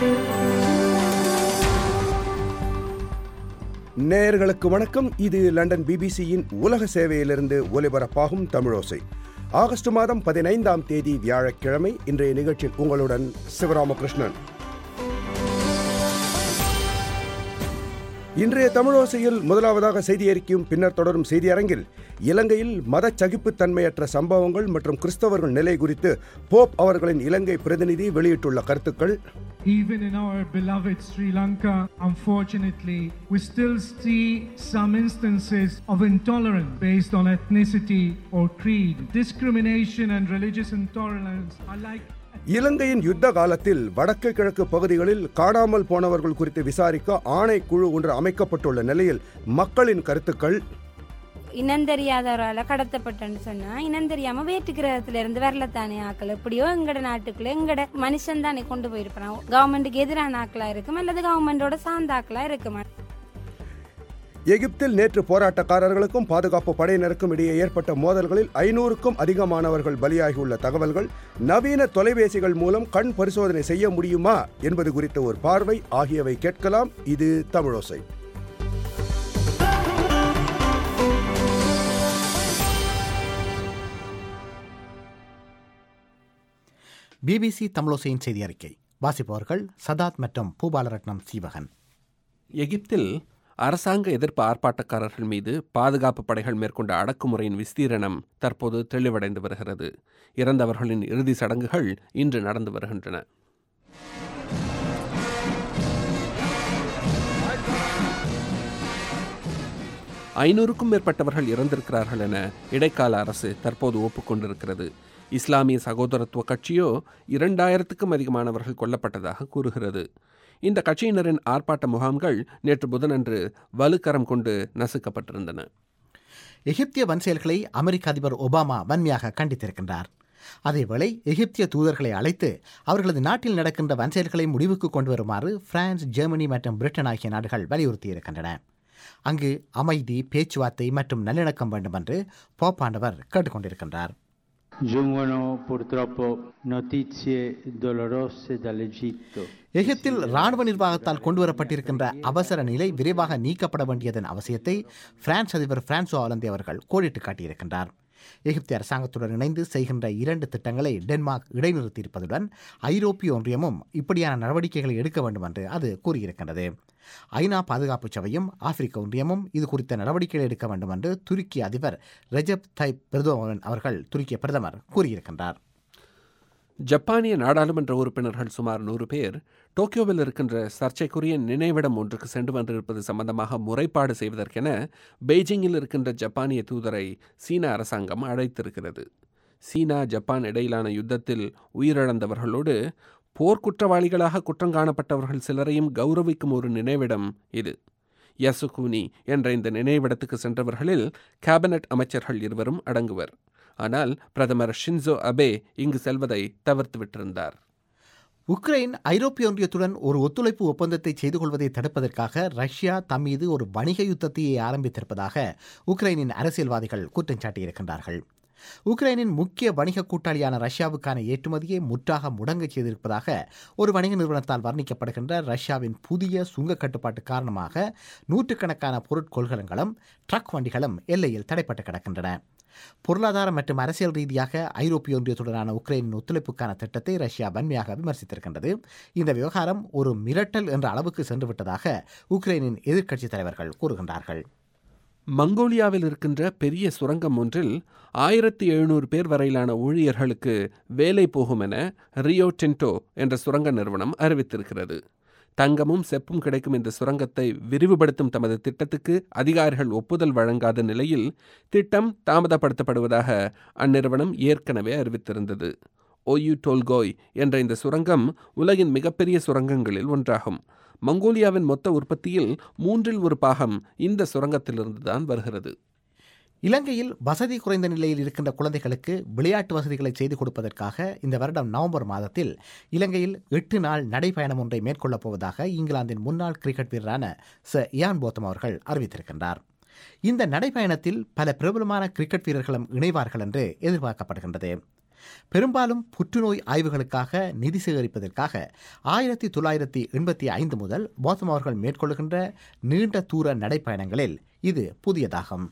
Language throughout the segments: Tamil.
நேயர்களுக்கு வணக்கம் இது லண்டன் பிபிசியின் உலக சேவையிலிருந்து ஒலிபரப்பாகும் தமிழோசை ஆகஸ்ட் மாதம் பதினைந்தாம் தேதி வியாழக்கிழமை இன்றைய நிகழ்ச்சியில் உங்களுடன் சிவராமகிருஷ்ணன் இன்றைய தமிழோசையில் முதலாவதாக செய்தி அறிக்கையும் பின்னர் தொடரும் செய்தி அரங்கில் இலங்கையில் மத சகிப்புத்தன்மையற்ற சம்பவங்கள் மற்றும் கிறிஸ்தவர்கள் நிலை குறித்து போப் அவர்களின் இலங்கை பிரதிநிதி வெளியிட்டுள்ள கருத்துக்கள் Even in our beloved Sri Lanka, unfortunately, we still see some instances of intolerance based on ethnicity or creed. Discrimination and religious intolerance are like இலங்கையின் யுத்த காலத்தில் வடக்கு கிழக்கு பகுதிகளில் காணாமல் போனவர்கள் குறித்து விசாரிக்க ஆணைக்குழு ஒன்று அமைக்கப்பட்டுள்ள நிலையில் மக்களின் கருத்துக்கள் இனந்தெரியாதவரால கடத்தப்பட்டேன்னு சொன்னா இனந்தெரியாம வேற்று கிரகத்துல இருந்து வரலத்தானே ஆக்கள் எப்படியோ எங்கட நாட்டுக்குள்ள எங்கட மனுஷன் தானே கொண்டு போயிருப்பான் கவர்மெண்ட்டுக்கு எதிரான ஆக்களா இருக்கும் அல்லது கவர்மெண்டோட சார்ந்த ஆக்களா இருக்குமா எகிப்தில் நேற்று போராட்டக்காரர்களுக்கும் பாதுகாப்பு படையினருக்கும் இடையே ஏற்பட்ட மோதல்களில் ஐநூறுக்கும் அதிகமானவர்கள் பலியாகியுள்ள தகவல்கள் நவீன தொலைபேசிகள் மூலம் கண் பரிசோதனை செய்ய முடியுமா என்பது குறித்த ஒரு பார்வை ஆகியவை கேட்கலாம் இது தமிழோசை பிபிசி தமிழோசையின் செய்தி அறிக்கை வாசிப்பவர்கள் சதாத் மற்றும் பூபாலரட்னம் சீவகன் எகிப்தில் அரசாங்க எதிர்ப்பு ஆர்ப்பாட்டக்காரர்கள் மீது பாதுகாப்பு படைகள் மேற்கொண்ட அடக்குமுறையின் விஸ்தீரணம் தற்போது தெளிவடைந்து வருகிறது இறந்தவர்களின் இறுதி சடங்குகள் இன்று நடந்து வருகின்றன ஐநூறுக்கும் மேற்பட்டவர்கள் இறந்திருக்கிறார்கள் என இடைக்கால அரசு தற்போது ஒப்புக்கொண்டிருக்கிறது இஸ்லாமிய சகோதரத்துவ கட்சியோ இரண்டாயிரத்துக்கும் அதிகமானவர்கள் கொல்லப்பட்டதாக கூறுகிறது இந்த கட்சியினரின் ஆர்ப்பாட்ட முகாம்கள் நேற்று புதனன்று வலுக்கரம் கொண்டு நசுக்கப்பட்டிருந்தன எகிப்திய வன்செயல்களை அமெரிக்க அதிபர் ஒபாமா வன்மையாக கண்டித்திருக்கின்றார் அதேவேளை எகிப்திய தூதர்களை அழைத்து அவர்களது நாட்டில் நடக்கின்ற வன்செயல்களை முடிவுக்கு கொண்டு வருமாறு பிரான்ஸ் ஜெர்மனி மற்றும் பிரிட்டன் ஆகிய நாடுகள் வலியுறுத்தியிருக்கின்றன அங்கு அமைதி பேச்சுவார்த்தை மற்றும் நல்லிணக்கம் வேண்டும் என்று போப்பாண்டவர் கேட்டுக்கொண்டிருக்கின்றார் Giungono purtroppo notizie dolorose dall'Egitto. எகிப்தில் ராணுவ நிர்வாகத்தால் கொண்டுவரப்பட்டிருக்கின்ற அவசர நிலை விரைவாக நீக்கப்பட வேண்டியதன் அவசியத்தை பிரான்ஸ் அதிபர் பிரான்சோ ஆலந்தி அவர்கள் கோடிட்டு காட்டியிருக்கின்றார் எகிப்திய அரசாங்கத்துடன் இணைந்து செய்கின்ற இரண்டு திட்டங்களை டென்மார்க் இடைநிறுத்தியிருப்பதுடன் ஐரோப்பிய ஒன்றியமும் இப்படியான நடவடிக்கைகளை எடுக்க வேண்டும் என்று அது கூறியிருக்கின்றது ஐநா பாதுகாப்பு சபையும் ஆப்பிரிக்க ஒன்றியமும் இது குறித்த நடவடிக்கைகள் எடுக்க வேண்டும் என்று துருக்கி அதிபர் ரெஜப் தைப் பெர்தோவன் அவர்கள் துருக்கிய பிரதமர் கூறியிருக்கின்றார் ஜப்பானிய நாடாளுமன்ற உறுப்பினர்கள் சுமார் நூறு பேர் டோக்கியோவில் இருக்கின்ற சர்ச்சைக்குரிய நினைவிடம் ஒன்றுக்கு சென்று வந்திருப்பது சம்பந்தமாக முறைப்பாடு செய்வதற்கென பெய்ஜிங்கில் இருக்கின்ற ஜப்பானிய தூதரை சீன அரசாங்கம் அழைத்திருக்கிறது சீனா ஜப்பான் இடையிலான யுத்தத்தில் உயிரிழந்தவர்களோடு போர்க்குற்றவாளிகளாக குற்றங்காணப்பட்டவர்கள் சிலரையும் கௌரவிக்கும் ஒரு நினைவிடம் இது யசுகுனி என்ற இந்த நினைவிடத்துக்கு சென்றவர்களில் கேபினட் அமைச்சர்கள் இருவரும் அடங்குவர் ஆனால் பிரதமர் ஷின்சோ அபே இங்கு செல்வதை தவிர்த்து விட்டிருந்தார் உக்ரைன் ஐரோப்பிய ஒன்றியத்துடன் ஒரு ஒத்துழைப்பு ஒப்பந்தத்தை செய்து கொள்வதை தடுப்பதற்காக ரஷ்யா தம் மீது ஒரு வணிக யுத்தத்தையே ஆரம்பித்திருப்பதாக உக்ரைனின் அரசியல்வாதிகள் குற்றம் சாட்டியிருக்கின்றார்கள் உக்ரைனின் முக்கிய வணிக கூட்டாளியான ரஷ்யாவுக்கான ஏற்றுமதியை முற்றாக முடங்கச் செய்திருப்பதாக ஒரு வணிக நிறுவனத்தால் வர்ணிக்கப்படுகின்ற ரஷ்யாவின் புதிய சுங்க கட்டுப்பாட்டு காரணமாக நூற்றுக்கணக்கான பொருட்கொள்கலங்களும் ட்ரக் வண்டிகளும் எல்லையில் தடைப்பட்டு கிடக்கின்றன பொருளாதார மற்றும் அரசியல் ரீதியாக ஐரோப்பிய ஒன்றியத்துடனான உக்ரைனின் ஒத்துழைப்புக்கான திட்டத்தை ரஷ்யா வன்மையாக விமர்சித்திருக்கின்றது இந்த விவகாரம் ஒரு மிரட்டல் என்ற அளவுக்கு சென்று விட்டதாக உக்ரைனின் எதிர்க்கட்சித் தலைவர்கள் கூறுகின்றார்கள் மங்கோலியாவில் இருக்கின்ற பெரிய சுரங்கம் ஒன்றில் ஆயிரத்தி எழுநூறு பேர் வரையிலான ஊழியர்களுக்கு வேலை போகும் என ரியோ டின்டோ என்ற சுரங்க நிறுவனம் அறிவித்திருக்கிறது தங்கமும் செப்பும் கிடைக்கும் இந்த சுரங்கத்தை விரிவுபடுத்தும் தமது திட்டத்துக்கு அதிகாரிகள் ஒப்புதல் வழங்காத நிலையில் திட்டம் தாமதப்படுத்தப்படுவதாக அந்நிறுவனம் ஏற்கனவே அறிவித்திருந்தது ஓயு டோல்கோய் என்ற இந்த சுரங்கம் உலகின் மிகப்பெரிய சுரங்கங்களில் ஒன்றாகும் மங்கோலியாவின் மொத்த உற்பத்தியில் மூன்றில் ஒரு பாகம் இந்த சுரங்கத்திலிருந்து தான் வருகிறது இலங்கையில் வசதி குறைந்த நிலையில் இருக்கின்ற குழந்தைகளுக்கு விளையாட்டு வசதிகளை செய்து கொடுப்பதற்காக இந்த வருடம் நவம்பர் மாதத்தில் இலங்கையில் எட்டு நாள் நடைப்பயணம் ஒன்றை மேற்கொள்ளப் போவதாக இங்கிலாந்தின் முன்னாள் கிரிக்கெட் வீரரான ச இயான் போத்தம் அவர்கள் அறிவித்திருக்கின்றார் இந்த நடைப்பயணத்தில் பல பிரபலமான கிரிக்கெட் வீரர்களும் இணைவார்கள் என்று எதிர்பார்க்கப்படுகின்றது பெரும்பாலும் புற்றுநோய் ஆய்வுகளுக்காக நிதி சேகரிப்பதற்காக ஆயிரத்தி தொள்ளாயிரத்தி எண்பத்தி ஐந்து முதல் பௌத்தம் அவர்கள் மேற்கொள்கின்ற நீண்ட தூர நடைப்பயணங்களில் இது புதியதாகும்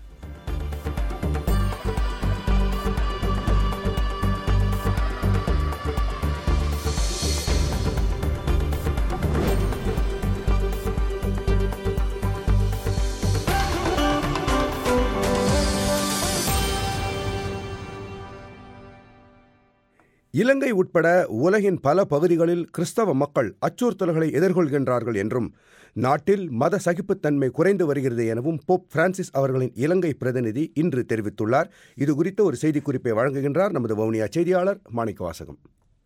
இலங்கை உட்பட உலகின் பல பகுதிகளில் கிறிஸ்தவ மக்கள் அச்சுறுத்தல்களை எதிர்கொள்கின்றார்கள் என்றும் நாட்டில் மத சகிப்புத்தன்மை குறைந்து வருகிறது எனவும் போப் பிரான்சிஸ் அவர்களின் இலங்கை பிரதிநிதி இன்று தெரிவித்துள்ளார் இது குறித்த ஒரு செய்திக்குறிப்பை வழங்குகின்றார் நமது வவுனியா செய்தியாளர் மாணிக்கவாசகம்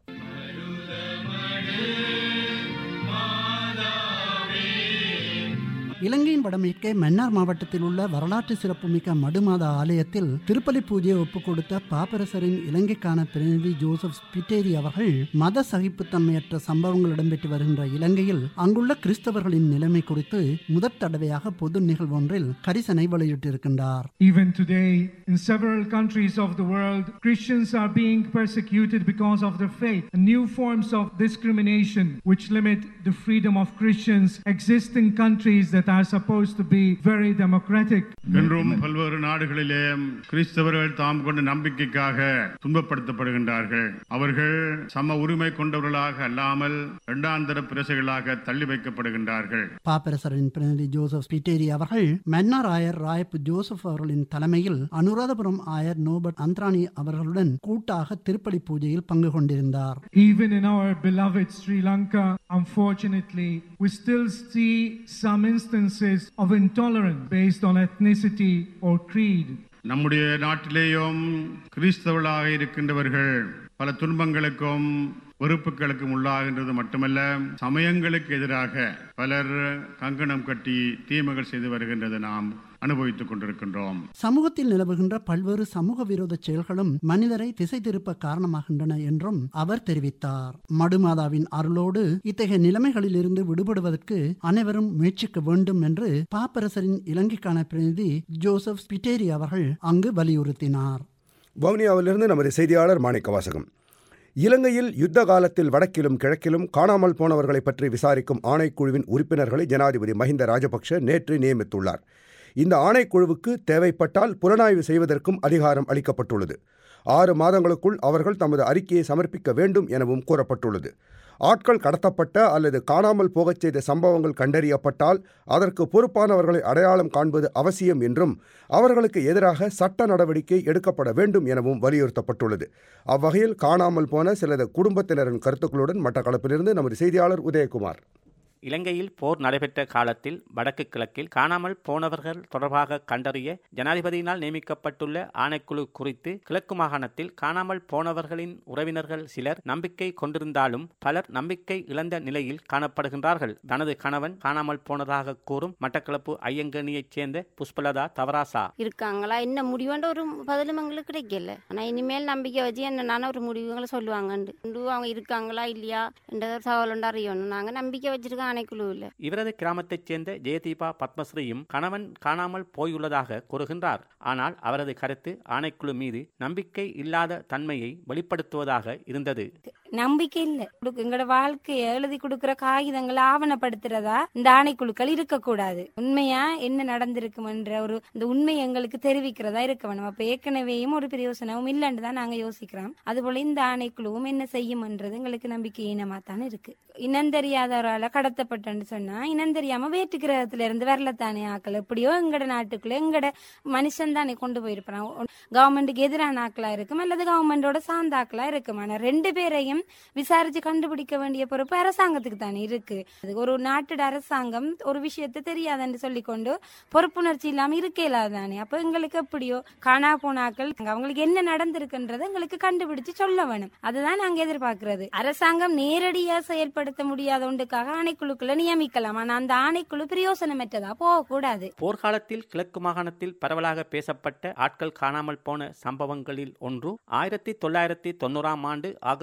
இலங்கையின் வடமேற்கே மன்னார் மாவட்டத்தில் உள்ள வரலாற்று சிறப்புமிக்க மடுமாத ஆலயத்தில் திருப்பலி பூஜையை ஒப்புக் கொடுத்த பாப்பரசரின் இலங்கைக்கான பிரதிநிதி ஜோசப் ஸ்பிட்டேரி அவர்கள் மத சகிப்புத்தன்மையற்ற சம்பவங்கள் இடம்பெற்று வருகின்ற இலங்கையில் அங்குள்ள கிறிஸ்தவர்களின் நிலைமை குறித்து முதற் தடவையாக பொது நிகழ்வொன்றில் கரிசனை வெளியிட்டிருக்கின்றார் Even today, in several countries of the world, Christians are being persecuted because of their faith. And new forms of discrimination, which limit the freedom of Christians, exist in countries that are supposed to be very democratic. இன்றும் பல்வேறு நாடுகளிலே கிறிஸ்தவர்கள் தாம் கொண்ட நம்பிக்கைக்காக துன்பப்படுத்தப்படுகின்றார்கள் அவர்கள் சம உரிமை கொண்டவர்களாக அல்லாமல் இரண்டாந்தர பிரசைகளாக தள்ளி வைக்கப்படுகின்றார்கள் பாப்பரசரின் பிரதிநிதி ஜோசப் ஸ்பிட்டேரி அவர்கள் மன்னார் ஆயர் ராயப்பு ஜோசப் அவர்களின் தலைமையில் அனுராதபுரம் ஆயர் நோபர்ட் அந்த்ராணி அவர்களுடன் கூட்டாக திருப்பலி பூஜையில் பங்கு கொண்டிருந்தார் Even in our beloved Sri Lanka, unfortunately, we still see some instances of intolerance based on ethnicity or creed. நம்முடைய நாட்டிலேயும் கிறிஸ்தவர்களாக இருக்கின்றவர்கள் பல துன்பங்களுக்கும் வெறுப்புகளுக்கும் உள்ளாகின்றது மட்டுமல்ல சமயங்களுக்கு எதிராக பலர் கங்கணம் கட்டி தீமைகள் செய்து வருகின்றதை நாம் அனுபவித்துக் கொண்டிருக்கின்றோம் சமூகத்தில் நிலவுகின்ற பல்வேறு சமூக விரோத செயல்களும் மனிதரை திசை திருப்ப காரணமாகின்றன என்றும் அவர் தெரிவித்தார் மடுமாதாவின் அருளோடு இத்தகைய நிலைமைகளில் இருந்து விடுபடுவதற்கு அனைவரும் முயற்சிக்க வேண்டும் என்று பாப்பரசரின் இலங்கைக்கான பிரதிநிதி ஜோசப் ஸ்பிட்டேரி அவர்கள் அங்கு வலியுறுத்தினார் வவுனியாவிலிருந்து நமது செய்தியாளர் மாணிக்கவாசகம் இலங்கையில் யுத்த காலத்தில் வடக்கிலும் கிழக்கிலும் காணாமல் போனவர்களை பற்றி விசாரிக்கும் ஆணைக்குழுவின் உறுப்பினர்களை ஜனாதிபதி மஹிந்த ராஜபக்ஷ நேற்று நியமித்துள்ளார் இந்த ஆணைக்குழுவுக்கு தேவைப்பட்டால் புலனாய்வு செய்வதற்கும் அதிகாரம் அளிக்கப்பட்டுள்ளது ஆறு மாதங்களுக்குள் அவர்கள் தமது அறிக்கையை சமர்ப்பிக்க வேண்டும் எனவும் கூறப்பட்டுள்ளது ஆட்கள் கடத்தப்பட்ட அல்லது காணாமல் போகச் செய்த சம்பவங்கள் கண்டறியப்பட்டால் அதற்கு பொறுப்பானவர்களை அடையாளம் காண்பது அவசியம் என்றும் அவர்களுக்கு எதிராக சட்ட நடவடிக்கை எடுக்கப்பட வேண்டும் எனவும் வலியுறுத்தப்பட்டுள்ளது அவ்வகையில் காணாமல் போன சிலது குடும்பத்தினரின் கருத்துக்களுடன் மட்டக்களப்பிலிருந்து நமது செய்தியாளர் உதயகுமார் இலங்கையில் போர் நடைபெற்ற காலத்தில் வடக்கு கிழக்கில் காணாமல் போனவர்கள் தொடர்பாக கண்டறிய ஜனாதிபதியினால் நியமிக்கப்பட்டுள்ள ஆணைக்குழு குறித்து கிழக்கு மாகாணத்தில் காணாமல் போனவர்களின் உறவினர்கள் சிலர் நம்பிக்கை கொண்டிருந்தாலும் பலர் நம்பிக்கை இழந்த நிலையில் காணப்படுகின்றார்கள் தனது கணவன் காணாமல் போனதாக கூறும் மட்டக்களப்பு ஐயங்கனியைச் சேர்ந்த புஷ்பலதா தவராசா இருக்காங்களா என்ன முடிவுன்ற ஒரு பதிலும் எங்களுக்கு கிடைக்கல ஆனா இனிமேல் நம்பிக்கை வச்சு என்னென்ன ஒரு முடிவுகளை சொல்லுவாங்கண்டு அவங்க இருக்காங்களா இல்லையா என்ற தகவல் ஒன்று அறியணும் நாங்க நம்பிக்கை வச்சிருக்கோம் ஆணைக்குழுவில் இவரது கிராமத்தைச் சேர்ந்த ஜெயதீபா பத்மஸ்ரீயும் கணவன் காணாமல் போயுள்ளதாக கூறுகின்றார் ஆனால் அவரது கருத்து ஆணைக்குழு மீது நம்பிக்கை இல்லாத தன்மையை வெளிப்படுத்துவதாக இருந்தது நம்பிக்கை இல்ல குடுக்க- எங்களோட வாழ்க்கையை எழுதி கொடுக்கிற காகிதங்களை ஆவணப்படுத்துறதா இந்த ஆணைக்குழுக்கள் இருக்கக்கூடாது உண்மையா என்ன நடந்திருக்குமென்ற ஒரு இந்த உண்மை எங்களுக்கு தெரிவிக்கிறதா இருக்க வேணும் அப்ப ஏற்கனவேயும் ஒரு பிரயோசனமும் இல்லைன்னு தான் நாங்க யோசிக்கிறோம் அதுபோல இந்த ஆணைக்குழுவும் என்ன செய்யும்ன்றது எங்களுக்கு நம்பிக்கை ஈனமா தான் இருக்கு இனந்தெரியாதவரால கடத்தப்பட்டேன்னு சொன்னா இனந்தெரியாம வேற்று கிரகத்துல இருந்து வரலத்தானே ஆக்கள் எப்படியோ எங்கட நாட்டுக்குள்ள எங்கட மனுஷன் தானே கொண்டு போயிருப்பான் கவர்மெண்ட்டுக்கு எதிரான ஆக்களா இருக்கும் அல்லது கவர்மெண்டோட சார்ந்த ஆக்களா இருக்கும் ஆனா ரெண்டு பேரையும் விசாரிச்சு கண்டுபிடிக்க வேண்டிய பொறுப்பு அரசாங்கத்துக்கு தானே இருக்கு அது ஒரு நாட்டோட அரசாங்கம் ஒரு விஷயத்தை தெரியாதுன்னு சொல்லிக்கொண்டு பொறுப்புணர்ச்சி இல்லாம இருக்கல தானே அப்ப எங்களுக்கு எப்படியோ காணா போன ஆக்கள் அவங்களுக்கு என்ன நடந்திருக்குன்றதை எங்களுக்கு கண்டுபிடிச்சு சொல்ல வேணும் அதுதான் நாங்க எதிர்பார்க்கிறது அரசாங்கம் நேரடியா செயல்படுத்த முடியாத ஒன்றுக்காக ஆணைக்குழுக்குள்ள நியமிக்கலாம் ஆனா அந்த ஆணைக்குழு பிரயோசனமற்றதா போகக்கூடாது போர்க்காலத்தில் கிழக்கு மாகாணத்தில் பரவலாக பேசப்பட்ட ஆட்கள் காணாமல் போன சம்பவங்களில் ஒன்று ஆயிரத்தி தொள்ளாயிரத்தி தொண்ணூறாம் ஆண்டு ஆகஸ்ட் மாதம்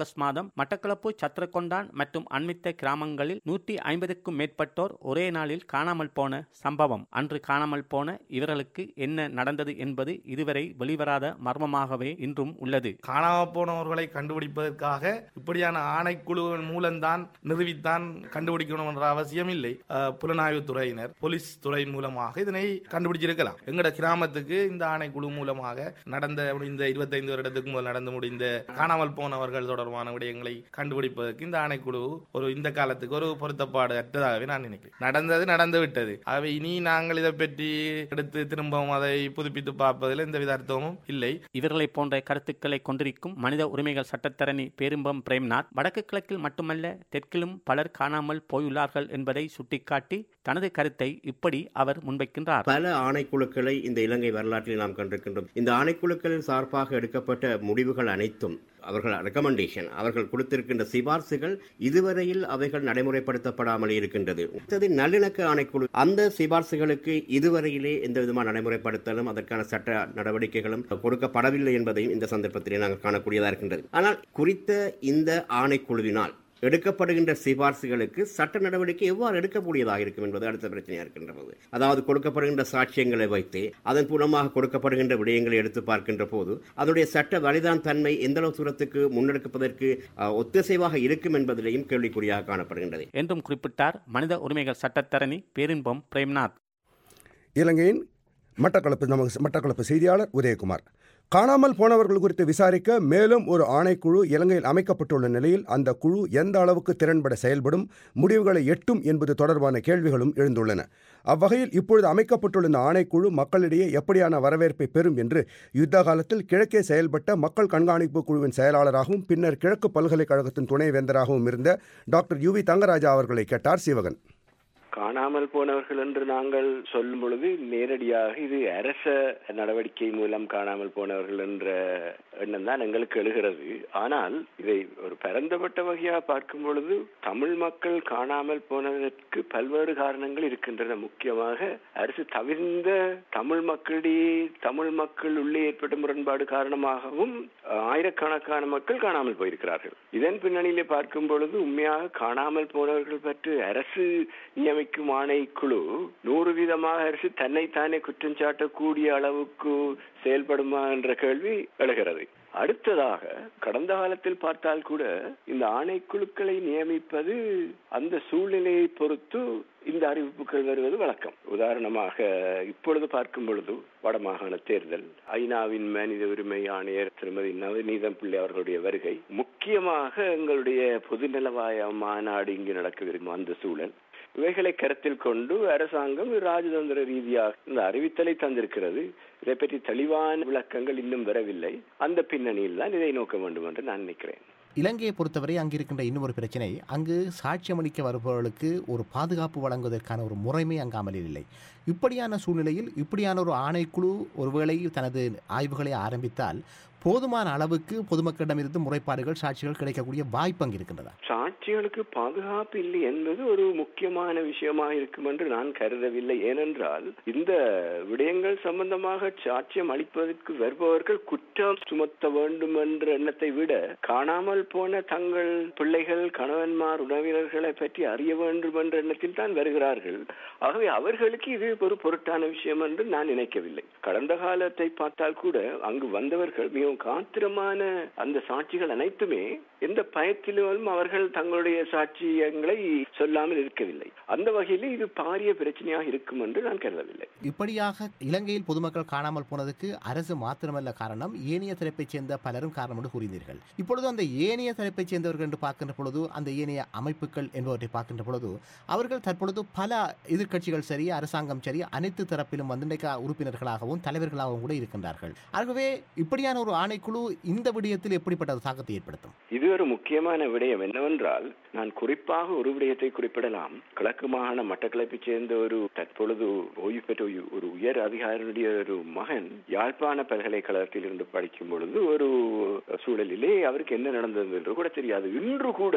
மூலம் மட்டக்களப்பு சத்திரக்கொண்டான் மற்றும் அண்மித்த கிராமங்களில் நூற்றி ஐம்பதுக்கும் மேற்பட்டோர் ஒரே நாளில் காணாமல் போன சம்பவம் அன்று காணாமல் போன இவர்களுக்கு என்ன நடந்தது என்பது இதுவரை வெளிவராத மர்மமாகவே இன்றும் உள்ளது காணாமல் போனவர்களை கண்டுபிடிப்பதற்காக இப்படியான ஆணைக்குழுவின் மூலம்தான் நிறுவித்தான் கண்டுபிடிக்கணும் என்ற அவசியம் இல்லை அஹ், புலனாய்வு துறையினர் போலீஸ் துறை மூலமாக இதனை கண்டுபிடிச்சிருக்கலாம் எங்கட கிராமத்துக்கு இந்த ஆணைக்குழு மூலமாக நடந்த இந்த இருபத்தைந்து வருடத்துக்கு முதல் நடந்து முடிந்த காணாமல் போனவர்கள் தொடர்பான விடயங்களை கண்டுபிடிப்பதற்கு இந்த ஆணைக்குழு ஒரு இந்த காலத்துக்கு ஒரு பொருத்தப்பாடு அற்றதாகவே நான் நினைக்கிறேன் நடந்தது நடந்து விட்டது ஆகவே இனி நாங்கள் இதை பற்றி எடுத்து திரும்பவும் அதை புதுப்பித்து பார்ப்பதில் எந்தவித அர்த்தமும் இல்லை இவர்களை போன்ற கருத்துக்களை கொண்டிருக்கும் மனித உரிமைகள் சட்டத்தரணி பேரும்பம் பிரேம்நாத் வடக்கு கிழக்கில் மட்டுமல்ல தெற்கிலும் பலர் காணாமல் போயுள்ளார்கள் என்பதை சுட்டிக்காட்டி தனது கருத்தை இப்படி அவர் முன்வைக்கின்றார் பல ஆணைக்குழுக்களை இந்த இலங்கை வரலாற்றில் நாம் கண்டிருக்கின்றோம் இந்த ஆணைக்குழுக்களின் சார்பாக எடுக்கப்பட்ட முடிவுகள் அனைத்தும் அவர்கள் ரெக்கமெண்டேஷன் அவர்கள் கொடுத்திருக்கின்ற சிபார்சுகள் இதுவரையில் அவைகள் நடைமுறைப்படுத்தப்படாமல் இருக்கின்றது அடுத்தது நல்லிணக்க ஆணைக்குழு அந்த சிபார்சுகளுக்கு இதுவரையிலே எந்த விதமான நடைமுறைப்படுத்தலும் அதற்கான சட்ட நடவடிக்கைகளும் கொடுக்கப்படவில்லை என்பதையும் இந்த சந்தர்ப்பத்திலே நாங்கள் காணக்கூடியதாக இருக்கின்றது ஆனால் குறித்த இந்த ஆணைக்குழுவினால் எடுக்கப்படுகின்ற சிபார்சுகளுக்கு சட்ட நடவடிக்கை எவ்வாறு எடுக்கக்கூடியதாக இருக்கும் என்பது அடுத்த பிரச்சனையாக இருக்கின்ற போது அதாவது கொடுக்கப்படுகின்ற சாட்சியங்களை வைத்து அதன் மூலமாக கொடுக்கப்படுகின்ற விடயங்களை எடுத்து பார்க்கின்ற போது அதனுடைய சட்ட வலிதான் தன்மை எந்த அளவு தூரத்துக்கு முன்னெடுப்பதற்கு அஹ், ஒத்திசைவாக இருக்கும் என்பதிலேயும் கேள்விக்குறியாக காணப்படுகின்றது என்றும் குறிப்பிட்டார் மனித உரிமைகள் சட்டத்தரணி பேரின்பம் பிரேம்நாத் இலங்கையின் மட்டக்களப்பு நமக்கு மட்டக்களப்பு செய்தியாளர் உதயகுமார் காணாமல் போனவர்கள் குறித்து விசாரிக்க மேலும் ஒரு ஆணைக்குழு இலங்கையில் அமைக்கப்பட்டுள்ள நிலையில் அந்த குழு எந்த அளவுக்கு திறன்பட செயல்படும் முடிவுகளை எட்டும் என்பது தொடர்பான கேள்விகளும் எழுந்துள்ளன அவ்வகையில் இப்பொழுது அமைக்கப்பட்டுள்ள இந்த ஆணைக்குழு மக்களிடையே எப்படியான வரவேற்பை பெறும் என்று யுத்த காலத்தில் கிழக்கே செயல்பட்ட மக்கள் கண்காணிப்பு குழுவின் செயலாளராகவும் பின்னர் கிழக்கு பல்கலைக்கழகத்தின் துணைவேந்தராகவும் இருந்த டாக்டர் யுவி தங்கராஜா அவர்களை கேட்டார் சிவகன் காணாமல் போனவர்கள் என்று நாங்கள் சொல்லும் பொழுது நேரடியாக இது அரச நடவடிக்கை மூலம் காணாமல் போனவர்கள் என்ற எண்ணம் தான் எங்களுக்கு எழுகிறது ஆனால் இதை ஒரு பரந்தப்பட்ட வகையாக பார்க்கும் பொழுது தமிழ் மக்கள் காணாமல் போனதற்கு பல்வேறு காரணங்கள் இருக்கின்றன முக்கியமாக அரசு தவிர்ந்த தமிழ் மக்களிடையே தமிழ் மக்கள் உள்ளே ஏற்பட்ட முரண்பாடு காரணமாகவும் ஆயிரக்கணக்கான மக்கள் காணாமல் போயிருக்கிறார்கள் இதன் பின்னணியிலே பார்க்கும் பொழுது உண்மையாக காணாமல் போனவர்கள் பற்றி அரசு நியமிக்கும் ஆணைக்குழு நூறு வீதமாக அரசு தன்னைத்தானே குற்றம் சாட்டக்கூடிய அளவுக்கு செயல்படுமா என்ற கேள்வி எழுகிறது அடுத்ததாக கடந்த காலத்தில் பார்த்தால் கூட இந்த ஆணைக்குழுக்களை நியமிப்பது அந்த சூழ்நிலையை பொறுத்து இந்த அறிவிப்புகள் வருவது வழக்கம் உதாரணமாக இப்பொழுது பார்க்கும் பொழுது வடமாகாண தேர்தல் ஐநாவின் மனித உரிமை ஆணையர் திருமதி நவநீதம் பிள்ளை அவர்களுடைய வருகை முக்கியமாக எங்களுடைய பொதுநலவாய மாநாடு இங்கு நடக்கவிருக்கும் அந்த சூழல் இவைகளை கருத்தில் கொண்டு அரசாங்கம் ராஜதந்திர ரீதியாக இந்த அறிவித்தலை தந்திருக்கிறது இதை பற்றி தெளிவான விளக்கங்கள் இன்னும் வரவில்லை அந்த பின்னணியில் தான் இதை நோக்க வேண்டும் என்று நான் நினைக்கிறேன் இலங்கையை பொறுத்தவரை அங்கு இருக்கின்ற இன்னொரு பிரச்சனை அங்கு சாட்சியமளிக்க வருபவர்களுக்கு ஒரு பாதுகாப்பு வழங்குவதற்கான ஒரு முறைமை அங்கு அமலில் இல்லை இப்படியான சூழ்நிலையில் இப்படியான ஒரு ஆணைக்குழு ஒருவேளை தனது ஆய்வுகளை ஆரம்பித்தால் போதுமான அளவுக்கு பொதுமக்களிடமிருந்து முறைப்பாடுகள் சாட்சிகள் கிடைக்கக்கூடிய வாய்ப்பு அங்கு இருக்கின்றதா சாட்சிகளுக்கு பாதுகாப்பு இல்லை என்பது ஒரு முக்கியமான விஷயமாக இருக்கும் என்று நான் கருதவில்லை ஏனென்றால் இந்த விடயங்கள் சம்பந்தமாக சாட்சியம் அளிப்பதற்கு வருபவர்கள் குற்றம் சுமத்த வேண்டும் என்ற எண்ணத்தை விட காணாமல் போன தங்கள் பிள்ளைகள் கணவன்மார் உறவினர்களை பற்றி அறிய வேண்டும் என்ற எண்ணத்தில் தான் வருகிறார்கள் ஆகவே அவர்களுக்கு இது ஒரு பொருட்டான விஷயம் என்று நான் நினைக்கவில்லை கடந்த காலத்தை பார்த்தால் கூட அங்கு வந்தவர்கள் மிகவும் காத்திரமான அந்த சாட்சிகள் அனைத்துமே எந்த பயத்திலும் அவர்கள் தங்களுடைய சாட்சியங்களை சொல்லாமல் இருக்கவில்லை அந்த வகையில் இது பாரிய பிரச்சனையாக இருக்கும் என்று நான் கருதவில்லை இப்படியாக இலங்கையில் பொதுமக்கள் காணாமல் போனதுக்கு அரசு மாத்திரமல்ல காரணம் ஏனைய தரப்பைச் சேர்ந்த பலரும் காரணம் என்று கூறினீர்கள் இப்பொழுது அந்த ஏனைய தரப்பைச் சேர்ந்தவர்கள் என்று பார்க்கின்ற பொழுது அந்த ஏனைய அமைப்புகள் என்பவற்றை பார்க்கின்ற பொழுது அவர்கள் தற்பொழுது பல எதிர்க்கட்சிகள் சரி அரசாங்கம் சரி அனைத்து தரப்பிலும் வந்து இன்றைக்கு உறுப்பினர்களாகவும் தலைவர்களாகவும் கூட இருக்கின்றார்கள் ஆகவே இப்படியான ஒரு ஆணைக்குழு இந்த விடயத்தில் எப்படிப்பட்ட ஒரு தாக்கத்தை ஏற்படுத்தும் இது ஒரு முக்கியமான விடயம் என்னவென்றால் நான் குறிப்பாக ஒரு விடயத்தை குறிப்பிடலாம் கிழக்கு மாகாண மட்டக்களப்பை சேர்ந்த ஒரு தற்பொழுது ஓய்வு பெற்ற ஒரு- ஒரு உயர் அதிகாரியுடைய ஒரு மகன் யாழ்ப்பாண பல்கலைக்கழகத்தில் இருந்து படிக்கும் பொழுது ஒரு சூழலிலே அவருக்கு என்ன நடந்தது என்று கூட தெரியாது இன்று கூட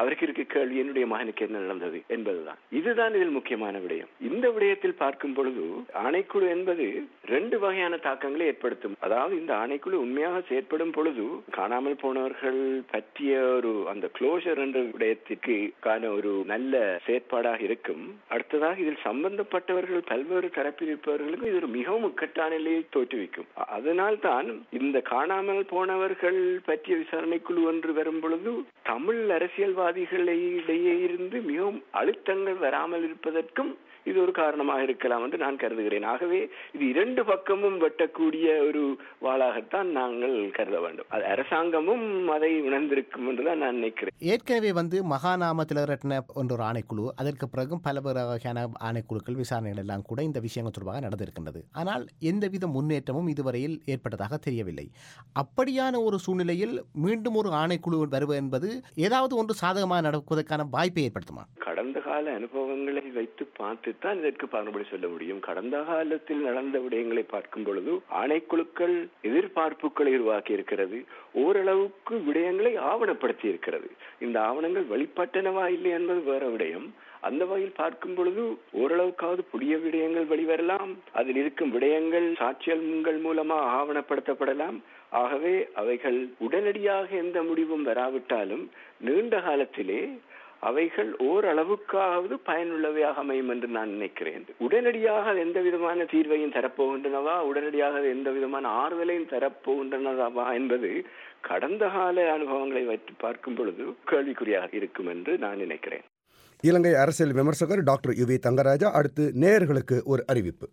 அவருக்கு இருக்க கேள்வி என்னுடைய மகனுக்கு என்ன நடந்தது என்பதுதான் இதுதான் இதில் முக்கியமான விடயம் இந்த விடயத்தில் பார்க்கும் பொழுது ஆணைக்குழு என்பது ரெண்டு வகையான தாக்கங்களை ஏற்படுத்தும் அதாவது இந்த ஆணைக்குழு உண்மையாக செயற்படும் பொழுது காணாமல் போனவர்கள் பற்றிய ஒரு அந்த க்ளோஷர் என்ற விடயத்திற்கு கான ஒரு நல்ல செயற்பாடாக இருக்கும் அடுத்ததாக இதில் சம்பந்தப்பட்டவர்கள் பல்வேறு தரப்பில் இருப்பவர்களுக்கு இது ஒரு மிகவும் இக்கட்டான நிலையை தோற்றுவிக்கும் அதனால் தான் இந்த காணாமல் போனவர்கள் பற்றிய விசாரணை குழு ஒன்று வரும் பொழுது தமிழ் அரசியல்வாதிகளிடையே இருந்து மிகவும் அழுத்தங்கள் வராமல் இருப்பதற்கும் இது ஒரு காரணமாக இருக்கலாம் என்று நான் கருதுகிறேன் ஆகவே இது இரண்டு பக்கமும் வெட்டக்கூடிய ஒரு வாளாகத்தான் நாங்கள் கருத வேண்டும் அது அரசாங்கமும் அதை உணர்ந்திருக்கும் என்றுதான் நான் நினைக்கிறேன் ஏற்கனவே வந்து மகாநாம திலரட்ன என்ற ஒரு ஆணைக்குழு அதற்கு பிறகும் பல வகையான ஆணைக்குழுக்கள் விசாரணைகள் எல்லாம் கூட இந்த விஷயங்கள் தொடர்பாக நடந்திருக்கின்றது ஆனால் எந்தவித முன்னேற்றமும் இதுவரையில் ஏற்பட்டதாக தெரியவில்லை அப்படியான ஒரு சூழ்நிலையில் மீண்டும் ஒரு ஆணைக்குழு வருவது என்பது ஏதாவது ஒன்று சாதகமாக நடப்பதற்கான வாய்ப்பை ஏற்படுத்துமா கடந்த கால அனுபவங்களை வைத்து பார்த்துத்தான் இதற்கு மறுபடி சொல்ல முடியும் கடந்த காலத்தில் நடந்த விடயங்களை பார்க்கும் பொழுது ஆணைக்குழுக்கள் எதிர்பார்ப்புகளை உருவாக்கி இருக்கிறது ஓரளவுக்கு விடயங்களை ஆவணப்படுத்தி இருக்கிறது இந்த ஆவணங்கள் வெளிப்பட்டனவா இல்லை என்பது வேற விடயம் அந்த வகையில் பார்க்கும் பொழுது ஓரளவுக்காவது புதிய விடயங்கள் வெளிவரலாம் அதில் இருக்கும் விடயங்கள் சாட்சியங்கள் மூலமா ஆவணப்படுத்தப்படலாம் ஆகவே அவைகள் உடனடியாக எந்த முடிவும் வராவிட்டாலும் நீண்ட காலத்திலே அவைகள் ஓரளவுக்காவது பயனுள்ளவையாக அமையும் என்று நான் நினைக்கிறேன் உடனடியாக எந்த விதமான தீர்வையும் தரப்போகின்றனவா உடனடியாக எந்த விதமான ஆறுதலையும் தரப்போகின்றனவா என்பது கடந்த கால அனுபவங்களை வைத்து பார்க்கும் பொழுது கேள்விக்குறியாக இருக்கும் என்று நான் நினைக்கிறேன் இலங்கை அரசியல் விமர்சகர் டாக்டர் யுவி தங்கராஜா அடுத்து நேயர்களுக்கு ஒரு அறிவிப்பு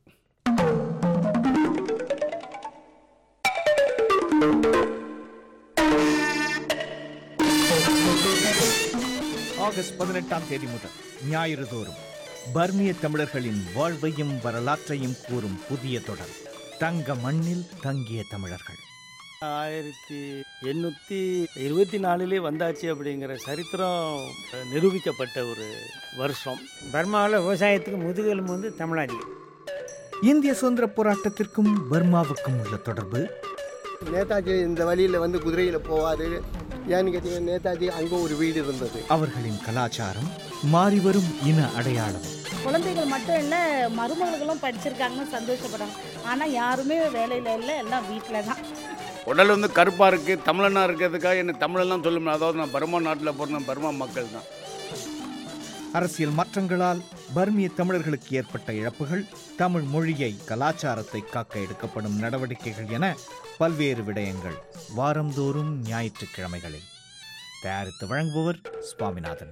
ஆகஸ்ட் பதினெட்டாம் தேதி முதல் ஞாயிறு தோறும் பர்மிய தமிழர்களின் வாழ்வையும் வரலாற்றையும் கூறும் புதிய தொடர் தங்க மண்ணில் தங்கிய தமிழர்கள் ஆயிரத்தி எண்ணூற்றி இருபத்தி நாலுலேயே வந்தாச்சு அப்படிங்கிற சரித்திரம் நிரூபிக்கப்பட்ட ஒரு வருஷம் பர்மாவில் விவசாயத்துக்கு முதுகெலும்பு வந்து தமிழாடி இந்திய சுதந்திர போராட்டத்திற்கும் பர்மாவுக்கும் உள்ள தொடர்பு நேதாஜி இந்த வழியில் வந்து குதிரையில் போவார் ஏன்னு கேட்டீங்கன்னா நேதாஜி அங்கே ஒரு வீடு இருந்தது அவர்களின் கலாச்சாரம் மாறிவரும் இன அடையாளம் குழந்தைகள் மட்டும் இல்லை மருமகளும் படிச்சிருக்காங்கன்னு சந்தோஷப்படுறாங்க ஆனால் யாருமே வேலையில் இல்லை எல்லாம் வீட்டில் தான் உடல் வந்து கருப்பாக இருக்குது தமிழனாக இருக்கிறதுக்காக என்ன தமிழெல்லாம் சொல்ல முடியாது அதாவது நான் பர்மா நாட்டில் பிறந்த பர்மா மக்கள் தான் அரசியல் மாற்றங்களால் பர்மிய தமிழர்களுக்கு ஏற்பட்ட இழப்புகள் தமிழ் மொழியை கலாச்சாரத்தை காக்க எடுக்கப்படும் நடவடிக்கைகள் என பல்வேறு விடயங்கள் வாரந்தோறும் ஞாயிற்றுக்கிழமைகளில் தயாரித்து வழங்குபவர் சுவாமிநாதன்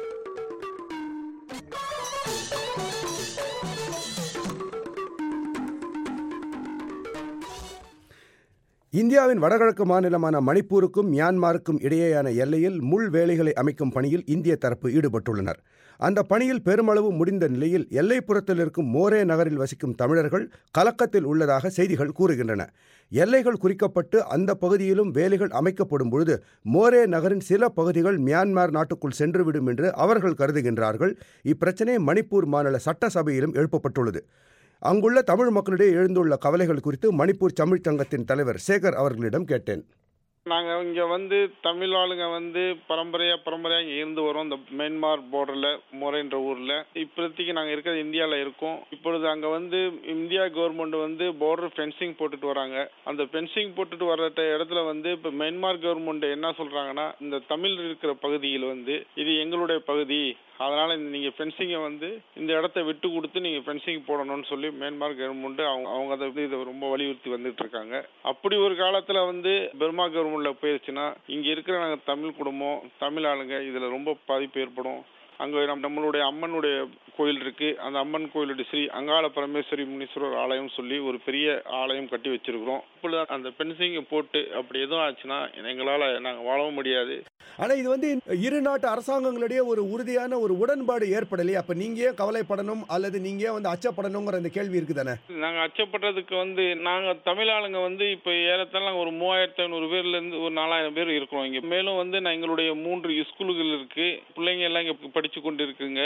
இந்தியாவின் வடகிழக்கு மாநிலமான மணிப்பூருக்கும் மியான்மாருக்கும் இடையேயான எல்லையில் முள் வேலிகளை அமைக்கும் பணியில் இந்திய தரப்பு ஈடுபட்டுள்ளனர் அந்த பணியில் பெருமளவு முடிந்த நிலையில் எல்லைப்புறத்தில் இருக்கும் மோரே நகரில் வசிக்கும் தமிழர்கள் கலக்கத்தில் உள்ளதாக செய்திகள் கூறுகின்றன எல்லைகள் குறிக்கப்பட்டு அந்த பகுதியிலும் வேலிகள் அமைக்கப்படும் பொழுது மோரே நகரின் சில பகுதிகள் மியான்மர் நாட்டுக்குள் சென்றுவிடும் என்று அவர்கள் கருதுகின்றார்கள் இப்பிரச்சனை மணிப்பூர் மாநில சட்டசபையிலும் எழுப்பப்பட்டுள்ளது அங்குள்ள தமிழ் மக்களிடையே எழுந்துள்ள கவலைகள் குறித்து மணிப்பூர் தமிழ்ச் சங்கத்தின் தலைவர் சேகர் அவர்களிடம் கேட்டேன் நாங்கள் இங்கே வந்து தமிழ் ஆளுங்க வந்து பரம்பரையாக பரம்பரையாக இங்கே இருந்து வரோம் இந்த மியான்மார் பார்டரில் மொரேன்ற ஊரில் இப்போதைக்கு நாங்கள் இருக்கிறது இந்தியாவில் இருக்கோம் இப்பொழுது அங்கே வந்து இந்தியா கவர்மெண்ட் வந்து பார்டர் ஃபென்சிங் போட்டுட்டு வராங்க அந்த ஃபென்சிங் போட்டுட்டு வர்ற இடத்துல வந்து இப்போ மியான்மார் கவர்மெண்ட் என்ன சொல்கிறாங்கன்னா இந்த தமிழ் இருக்கிற பகுதியில் வந்து இது எங்களுடைய பகுதி அதனால நீங்க ஃபென்சிங்கை வந்து இந்த இடத்த விட்டு கொடுத்து நீங்க ஃபென்சிங் போடணும்னு சொல்லி மியான்மார் கவர்மெண்ட் அவங்க அவங்க அதை வந்து இதை ரொம்ப வலியுறுத்தி வந்துட்டு இருக்காங்க அப்படி ஒரு காலத்துல வந்து பெர்மா கவர்மெண்ட்ல போயிருச்சுன்னா இங்க இருக்கிற நாங்க தமிழ் குடும்பம் தமிழ் ஆளுங்க இதுல ரொம்ப பாதிப்பு ஏற்படும் அங்க நம் நம்மளுடைய அம்மனுடைய கோயில் இருக்கு அந்த அம்மன் கோயிலுடைய ஸ்ரீ அங்காள பரமேஸ்வரி முனீஸ்வரர் ஆலயம் சொல்லி ஒரு பெரிய ஆலயம் கட்டி வச்சிருக்கிறோம் இப்பொழுது அந்த ஃபென்சிங்கை போட்டு அப்படி எதுவும் ஆச்சுன்னா எங்களால நாங்க வாழவும் முடியாது ஆனா இது வந்து இரு நாட்டு அரசாங்கங்களிடையே ஒரு உறுதியான ஒரு உடன்பாடு ஏற்படலையே அப்ப நீங்க ஏன் கவலைப்படணும் அல்லது நீங்க ஏன் வந்து அச்சப்படணுங்கிற அந்த கேள்வி இருக்குதானே நாங்க அச்சப்படுறதுக்கு வந்து நாங்க தமிழ் ஆளுங்க வந்து இப்ப ஏறத்தாழ ஒரு மூவாயிரத்தி ஐநூறு பேர்ல இருந்து ஒரு நாலாயிரம் பேர் இருக்கிறோம் இங்க மேலும் வந்து நான் எங்களுடைய மூன்று ஸ்கூல்கள் இருக்கு பிள்ளைங்க எல்லாம் இங்க படிச்சு கொண்டு இருக்குங்க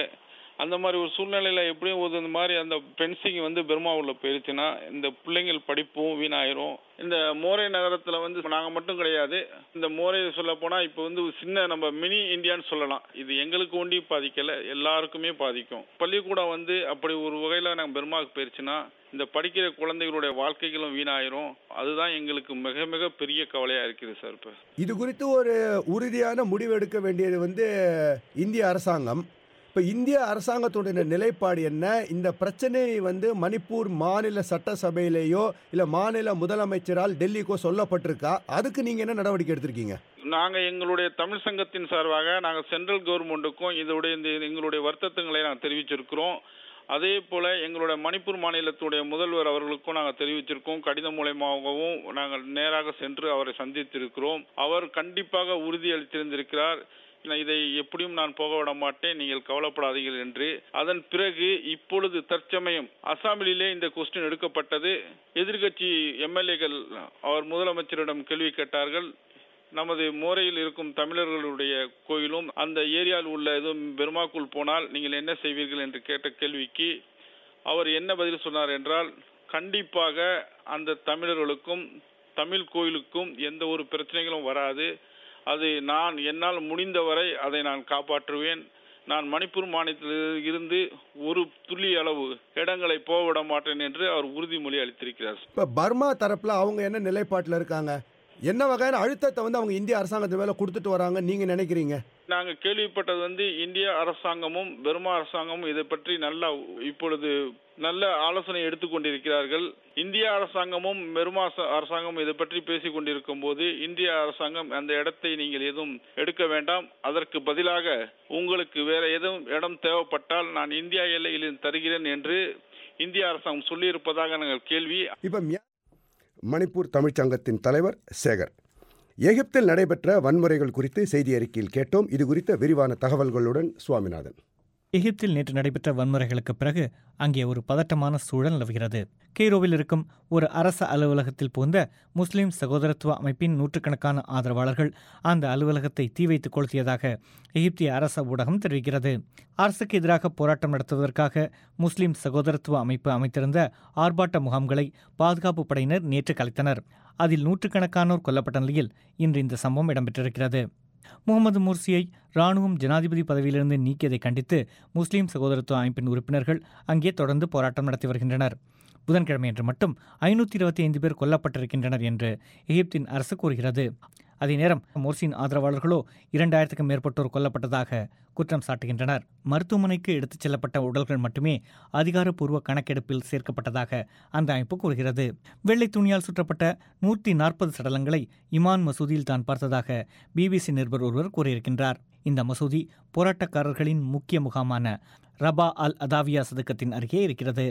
அந்த மாதிரி ஒரு சூழ்நிலையில எப்படியும் ஒரு இந்த மாதிரி அந்த பென்சிங் வந்து பெர்மாவுல போயிருச்சுன்னா இந்த பிள்ளைங்கள் படிப்பும் வீணாயிரும் இந்த மோரே நகரத்துல வந்து நாங்க மட்டும் கிடையாது இந்த மோரே சொல்ல போனா இப்போ வந்து ஒரு சின்ன நம்ம மினி இந்தியான்னு சொல்லலாம் இது எங்களுக்கு ஒண்டி பாதிக்கல எல்லாருக்குமே பாதிக்கும் பள்ளிக்கூடம் வந்து அப்படி ஒரு வகையில நாங்க பெர்மாவுக்கு போயிருச்சுன்னா இந்த படிக்கிற குழந்தைகளுடைய வாழ்க்கைகளும் வீணாயிரும் அதுதான் எங்களுக்கு மிக மிக பெரிய கவலையா இருக்குது சார் இப்போ இது குறித்து ஒரு உறுதியான முடிவு எடுக்க வேண்டியது வந்து இந்திய அரசாங்கம் இப்போ இந்திய அரசாங்கத்துடைய நிலைப்பாடு என்ன இந்த பிரச்சனை வந்து மணிப்பூர் மாநில சட்டசபையிலேயோ இல்லை மாநில முதலமைச்சரால் டெல்லிக்கோ சொல்லப்பட்டிருக்கா அதுக்கு நீங்கள் என்ன நடவடிக்கை எடுத்திருக்கீங்க நாங்க எங்களுடைய தமிழ் சங்கத்தின் சார்பாக நாங்க சென்ட்ரல் கவர்மெண்ட்டுக்கும் இதோடைய இந்த எங்களுடைய வருத்தத்துங்களை நாங்கள் தெரிவிச்சிருக்கிறோம் அதே போல எங்களுடைய மணிப்பூர் மாநிலத்துடைய முதல்வர் அவர்களுக்கும் நாங்கள் தெரிவிச்சிருக்கோம் கடிதம் மூலயமாகவும் நாங்கள் நேராக சென்று அவரை சந்தித்திருக்கிறோம் அவர் கண்டிப்பாக உறுதியளித்திருந்திருக்கிறார் நான் இதை எப்படியும் நான் போக விட மாட்டேன் நீங்கள் கவலைப்படாதீர்கள் என்று அதன் பிறகு இப்பொழுது தற்சமயம் அசாமிலே இந்த கொஸ்டின் எடுக்கப்பட்டது எதிர்க்கட்சி எம்எல்ஏக்கள் அவர் முதலமைச்சரிடம் கேள்வி கேட்டார்கள் நமது மோரையில் இருக்கும் தமிழர்களுடைய கோயிலும் அந்த ஏரியாவில் உள்ள எதுவும் பெருமாக்குள் போனால் நீங்கள் என்ன செய்வீர்கள் என்று கேட்ட கேள்விக்கு அவர் என்ன பதில் சொன்னார் என்றால் கண்டிப்பாக அந்த தமிழர்களுக்கும் தமிழ் கோயிலுக்கும் எந்த ஒரு பிரச்சனைகளும் வராது அது நான் என்னால் முடிந்தவரை அதை நான் காப்பாற்றுவேன் நான் மணிப்பூர் மாநிலத்தில் இருந்து ஒரு துள்ளி அளவு இடங்களை போக விட மாட்டேன் என்று அவர் உறுதிமொழி அளித்திருக்கிறார் இப்போ பர்மா தரப்பில் அவங்க என்ன நிலைப்பாட்டில் இருக்காங்க என்ன வகையான அழுத்தத்தை வந்து அவங்க இந்திய அரசாங்கத்து மேலே கொடுத்துட்டு வராங்க நீங்கள் நினைக்கிறீங்க நாங்கள் கேள்விப்பட்டது வந்து இந்திய அரசாங்கமும் பெர்மா அரசாங்கமும் இதை பற்றி நல்லா இப்பொழுது நல்ல ஆலோசனை எடுத்துக்கொண்டிருக்கிறார்கள் இந்திய அரசாங்கமும் பெர்மா அரச- அரசாங்கமும் இதை பற்றி பேசிக் கொண்டிருக்கும் போது இந்திய அரசாங்கம் அந்த இடத்தை நீங்கள் எதுவும் எடுக்க வேண்டாம் அதற்கு பதிலாக உங்களுக்கு வேற எதுவும் இடம் தேவைப்பட்டால் நான் இந்தியா எல்லையில் தருகிறேன் என்று இந்திய அரசாங்கம் சொல்லியிருப்பதாக நாங்கள் கேள்வி இப்போ மியா- மணிப்பூர் தமிழ்ச்சங்கத்தின் தலைவர் சேகர் எகிப்தில் நடைபெற்ற வன்முறைகள் குறித்து செய்தி அறிக்கையில் கேட்டோம் இது குறித்த விரிவான தகவல்களுடன் சுவாமிநாதன் எகிப்தில் நேற்று நடைபெற்ற வன்முறைகளுக்கு பிறகு அங்கே ஒரு பதட்டமான சூழல் நிலவுகிறது கெய்ரோவில் இருக்கும் ஒரு அரச அலுவலகத்தில் புகுந்த முஸ்லிம் சகோதரத்துவ அமைப்பின் நூற்றுக்கணக்கான ஆதரவாளர்கள் அந்த அலுவலகத்தை தீ வைத்து கொளுத்தியதாக எகிப்திய அரச ஊடகம் தெரிவிக்கிறது அரசுக்கு எதிராக போராட்டம் நடத்துவதற்காக முஸ்லிம் சகோதரத்துவ அமைப்பு அமைத்திருந்த ஆர்ப்பாட்ட முகாம்களை பாதுகாப்பு படையினர் நேற்று கலைத்தனர் அதில் நூற்றுக்கணக்கானோர் கொல்லப்பட்ட நிலையில் இன்று இந்த சம்பவம் இடம்பெற்றிருக்கிறது முகமது முர்சியை ராணுவம் ஜனாதிபதி பதவியிலிருந்து நீக்கியதை கண்டித்து முஸ்லிம் சகோதரத்துவ அமைப்பின் உறுப்பினர்கள் அங்கே தொடர்ந்து போராட்டம் நடத்தி வருகின்றனர் புதன்கிழமையன்று மட்டும் ஐநூற்றி இருபத்தி ஐந்து பேர் கொல்லப்பட்டிருக்கின்றனர் என்று எகிப்தின் அரசு கூறுகிறது அதே நேரம் மோர்சியின் ஆதரவாளர்களோ இரண்டாயிரத்துக்கும் மேற்பட்டோர் கொல்லப்பட்டதாக குற்றம் சாட்டுகின்றனர் மருத்துவமனைக்கு எடுத்துச் செல்லப்பட்ட உடல்கள் மட்டுமே அதிகாரப்பூர்வ கணக்கெடுப்பில் சேர்க்கப்பட்டதாக அந்த அமைப்பு கூறுகிறது வெள்ளை துணியால் சுற்றப்பட்ட நூற்றி நாற்பது சடலங்களை இமான் மசூதியில் தான் பார்த்ததாக பிபிசி நிருபர் ஒருவர் கூறியிருக்கின்றார் இந்த மசூதி போராட்டக்காரர்களின் முக்கிய முகாமான ரபா அல் அதாவியா சதுக்கத்தின் அருகே இருக்கிறது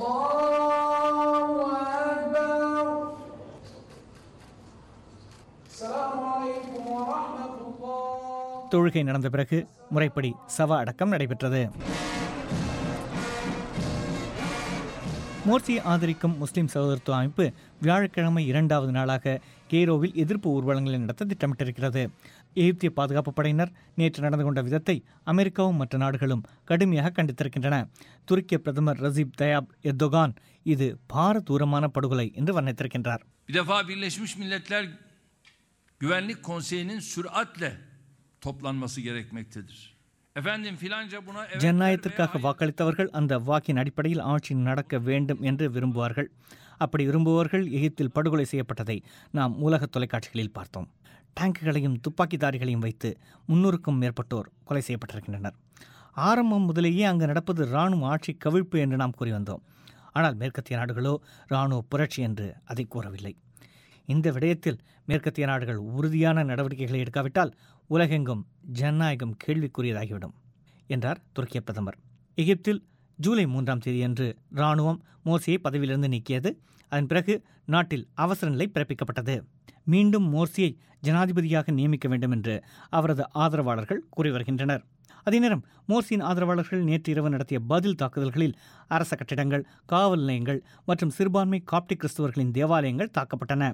தொழுகை நடந்த பிறகு முறைப்படி சவ அடக்கம் நடைபெற்றது மோர்சியை ஆதரிக்கும் முஸ்லிம் சகோதரத்துவ அமைப்பு வியாழக்கிழமை இரண்டாவது நாளாக கெய்ரோவில் எதிர்ப்பு ஊர்வலங்களை நடத்த திட்டமிட்டிருக்கிறது எகிப்திய பாதுகாப்பு படையினர் நேற்று நடந்து கொண்ட விதத்தை அமெரிக்காவும் மற்ற நாடுகளும் கடுமையாக கண்டித்திருக்கின்றன துருக்கிய பிரதமர் ரசீப் தயாப் எர்தோகான் இது பாரதூரமான படுகொலை என்று வர்ணித்திருக்கின்றார் Bir defa Birleşmiş Milletler Güvenlik Konseyi'nin süratle toplanması gerekmektedir. Efendim filanca buna evet ஜனநாயகத்திற்காக வாக்களித்தவர்கள் அந்த வாக்கின் அடிப்படையில் ஆட்சி நடக்க வேண்டும் என்று விரும்புவார்கள் அப்படி விரும்புபவர்கள் எகிப்தில் படுகொலை செய்யப்பட்டதை நாம் உலக தொலைக்காட்சிகளில் பார்த்தோம் டேங்குகளையும் துப்பாக்கிதாரிகளையும் வைத்து முன்னூறுக்கும் மேற்பட்டோர் கொலை செய்யப்பட்டிருக்கின்றனர் ஆரம்பம் முதலேயே அங்கு நடப்பது இராணுவ ஆட்சி கவிழ்ப்பு என்று நாம் கூறி வந்தோம் ஆனால் மேற்கத்திய நாடுகளோ இராணுவ புரட்சி என்று அதை கூறவில்லை இந்த விடயத்தில் மேற்கத்திய நாடுகள் உறுதியான நடவடிக்கைகளை எடுக்காவிட்டால் உலகெங்கும் ஜனநாயகம் கேள்விக்குரியதாகிவிடும் என்றார் துருக்கிய பிரதமர் எகிப்தில் ஜூலை மூன்றாம் தேதியன்று இராணுவம் மோர்சியை பதவியிலிருந்து நீக்கியது அதன் பிறகு நாட்டில் அவசர நிலை பிறப்பிக்கப்பட்டது மீண்டும் மோர்சியை ஜனாதிபதியாக நியமிக்க வேண்டும் என்று அவரது ஆதரவாளர்கள் கூறி வருகின்றனர் அதே நேரம் மோர்சியின் ஆதரவாளர்கள் நேற்று இரவு நடத்திய பதில் தாக்குதல்களில் அரச கட்டிடங்கள் காவல் நிலையங்கள் மற்றும் சிறுபான்மை காப்டிக் கிறிஸ்தவர்களின் தேவாலயங்கள் தாக்கப்பட்டன